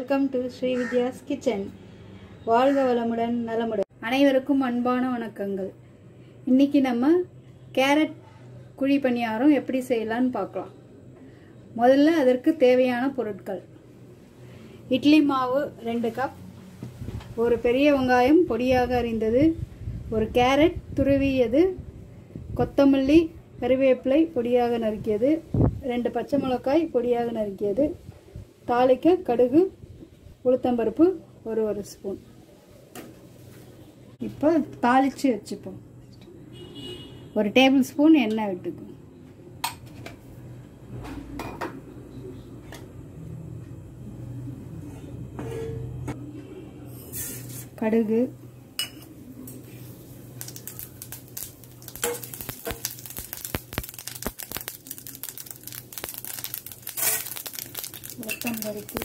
welcome to Sri Vidya's kitchen வாழ்க வளமுடன் நலமுடன் அனைவருக்கும் அன்பான வணக்கங்கள் இன்னைக்கு நம்ம கேரட் குழி பணியாரம் எப்படி செய்யலான்னு பார்க்கலாம் முதல்ல அதற்கு தேவையான பொருட்கள் இட்லி மாவு ரெண்டு கப் ஒரு பெரிய வெங்காயம் பொடியாக அரிந்தது ஒரு கேரட் துருவியது கொத்தமல்லி கறிவேப்பிலை பொடியாக நறுக்கியது ரெண்டு பச்சை மிளகாய் பொடியாக நறுக்கியது தாளிக்க கடுகு உளுத்தம்பருப்பு ஒரு ஒரு ஸ்பூன் இப்போ தாளித்து வச்சுப்போம் ஒரு டேபிள் ஸ்பூன் எண்ணெய் விட்டுக்கும் கடுகு உளுத்தம்பருப்பு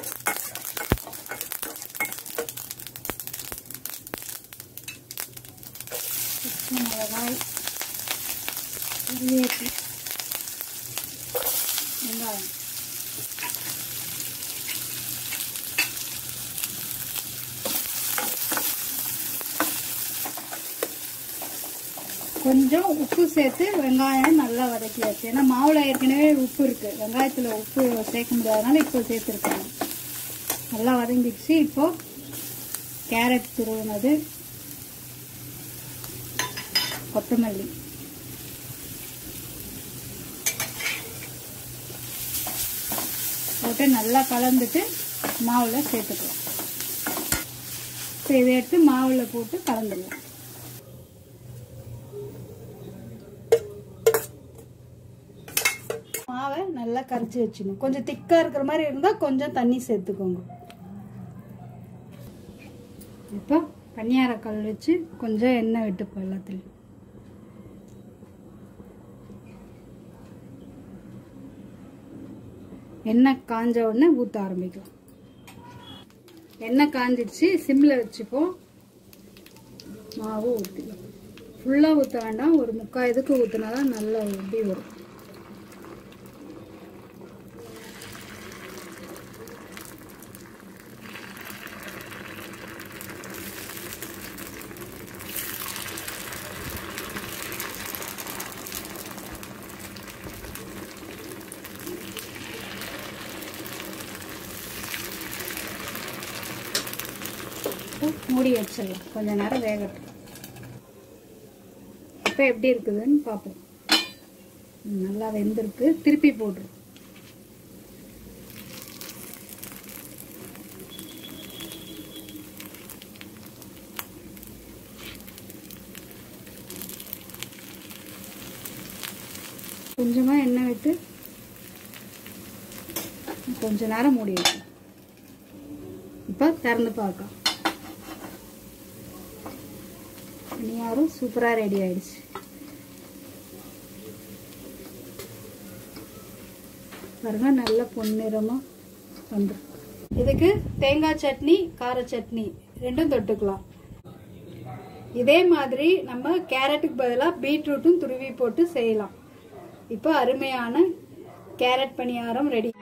பச்சை மிளகாய் கருவேப்பிலை வெங்காயம் கொஞ்சம் உப்பு சேர்த்து வெங்காயம் நல்லா வதக்கியாச்சு ஏன்னா மாவுல ஏற்கனவே உப்பு இருக்கு வெங்காயத்துல உப்பு சேர்க்க முடியாதனால இப்போ சேர்த்துருக்காங்க நல்லா வதங்கிடுச்சு இப்போ கேரட் துருவினது கொத்தமல்லி போட்டு நல்லா கலந்துட்டு மாவில் சேர்த்துக்கலாம் இப்போ இதை எடுத்து மாவில் போட்டு கலந்துடலாம் மாவை நல்லா கரைச்சி வச்சுக்கணும் கொஞ்சம் திக்காக இருக்கிற மாதிரி இருந்தால் கொஞ்சம் தண்ணி சேர்த்துக்கோங்க இப்போ பனியார கல் வச்சு கொஞ்சம் எண்ணெய் விட்டுப்போம் எல்லாத்துலையும் எண்ணெய் காஞ்ச உடனே ஊற்ற ஆரம்பிக்கலாம் எண்ணெய் காஞ்சிடுச்சு சிம்மில் வச்சுப்போம் மாவு ஊற்றிக்கலாம் ஃபுல்லாக ஊற்ற வேண்டாம் ஒரு முக்கால் இதுக்கு ஊற்றினா தான் நல்லா உப்பி வரும் மூடி வச்சிடலாம் கொஞ்ச நேரம் வேகட்டும் இப்போ எப்படி இருக்குதுன்னு பார்ப்போம் நல்லா வெந்திருக்கு திருப்பி போட்டுரும் கொஞ்சமாக எண்ணெய் விட்டு கொஞ்ச நேரம் மூடி வைக்கும் இப்போ திறந்து பார்க்கலாம் பணியாரம் சூப்பராக ரெடி ஆயிடுச்சு பாருங்க நல்ல பொன்னிறமாக வந்துடும் இதுக்கு தேங்காய் சட்னி கார சட்னி ரெண்டும் தொட்டுக்கலாம் இதே மாதிரி நம்ம கேரட்டுக்கு பதிலாக பீட்ரூட்டும் துருவி போட்டு செய்யலாம் இப்போ அருமையான கேரட் பணியாரம் ரெடி